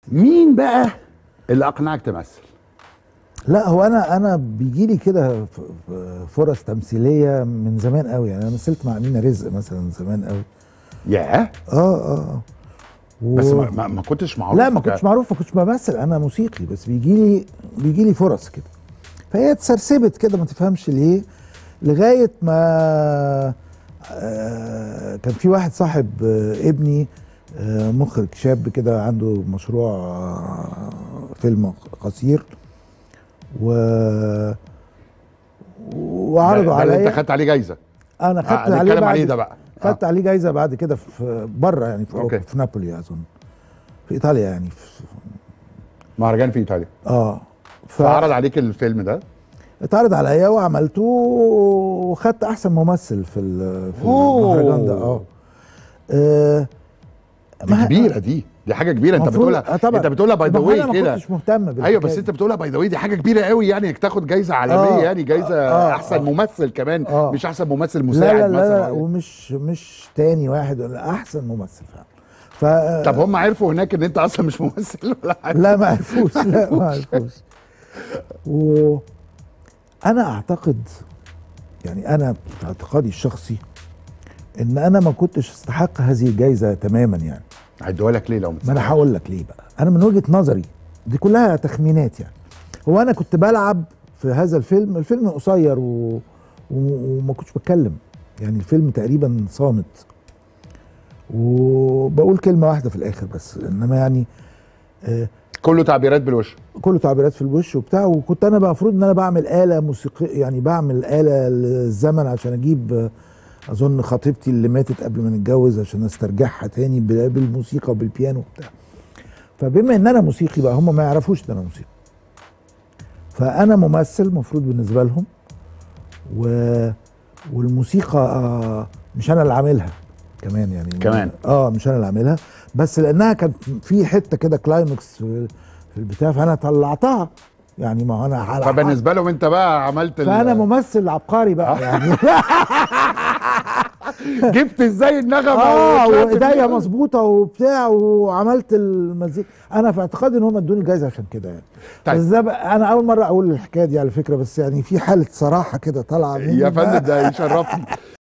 مين بقى اللي اقنعك تمثل لا هو انا انا بيجي لي كده ف- ف- فرص تمثيليه من زمان قوي يعني انا مثلت مع امينه رزق مثلا زمان قوي ياه اه اه اه و... بس ما, ما, ما كنتش معروف لا ما ك- كنتش معروف ما كنتش بمثل انا موسيقي بس بيجي لي بيجي لي فرص كده فهي اتسرسبت كده ما تفهمش ليه لغايه ما آه كان في واحد صاحب آه ابني آه مخرج شاب كده عنده مشروع آه فيلم قصير و وعرضوا ده- ده اللي انت عليا خدت عليه جايزه انا خدت آه، عليه هنتكلم بعد عليه ده بقى خدت عليه جايزه بعد كده في بره يعني في اوروبا أوكي. في نابولي اظن في ايطاليا يعني في مهرجان في ايطاليا اه فعرض عليك الفيلم ده اتعرض عليا وعملته وخدت احسن ممثل في ال- في أوه. المهرجان ده اه آه، دي ما- كبيره دي دي حاجه كبيره انت مفروض- بتقولها آه طبعا. انت بتقولها باي ذا ما هو أنا واي ما كده كنتش مهتم بالحكاية ايوه بس دي. انت بتقولها باي ذا واي دي حاجه كبيره قوي يعني انك تاخد جايزه عالميه آه، يعني جايزه آه، احسن آه. ممثل كمان آه. مش احسن ممثل لا مساعد لا لا, لا مثلا ومش مش تاني واحد ولا احسن ممثل فعلا ف طب هم عرفوا هناك ان انت اصلا مش ممثل ولا حاجه لا ما عرفوش لا ما عرفوش و انا اعتقد يعني انا في اعتقادي الشخصي ان انا ما كنتش استحق هذه الجائزه تماما يعني هديها لك ليه لو ما انا هقول لك ليه بقى انا من وجهه نظري دي كلها تخمينات يعني هو انا كنت بلعب في هذا الفيلم الفيلم قصير و... و... وما كنتش بتكلم يعني الفيلم تقريبا صامت وبقول كلمه واحده في الاخر بس انما يعني آه كله تعبيرات بالوش كله تعبيرات في الوش وبتاع وكنت انا المفروض ان انا بعمل آلة موسيقية يعني بعمل آلة للزمن عشان اجيب آه، اظن خطيبتي اللي ماتت قبل ما نتجوز عشان استرجعها تاني بال- بالموسيقى وبالبيانو وبتاع فبما ان انا موسيقي بقى هم ما يعرفوش ان انا موسيقي فانا ممثل المفروض بالنسبة لهم و والموسيقى آه، مش انا اللي عاملها كمان يعني كمان. اه مش انا اللي عاملها بس لانها كانت في حته كده كلايمكس في في البتاع فانا طلعتها يعني ما هو انا هلعب- فبالنسبه لهم انت بقى عملت ال- فانا ممثل عبقري بقى يعني جبت ازاي النغمه اه وطلعت وايديا بيها؟ مظبوطه وبتاع وعملت المزيكا انا في اعتقادي ان هم ادوني جايزه عشان كده يعني طيب. بس ده بقى انا اول مره اقول الحكايه دي على فكره بس يعني في حاله صراحه كده طالعه مني يا بقى. فندم ده يشرفني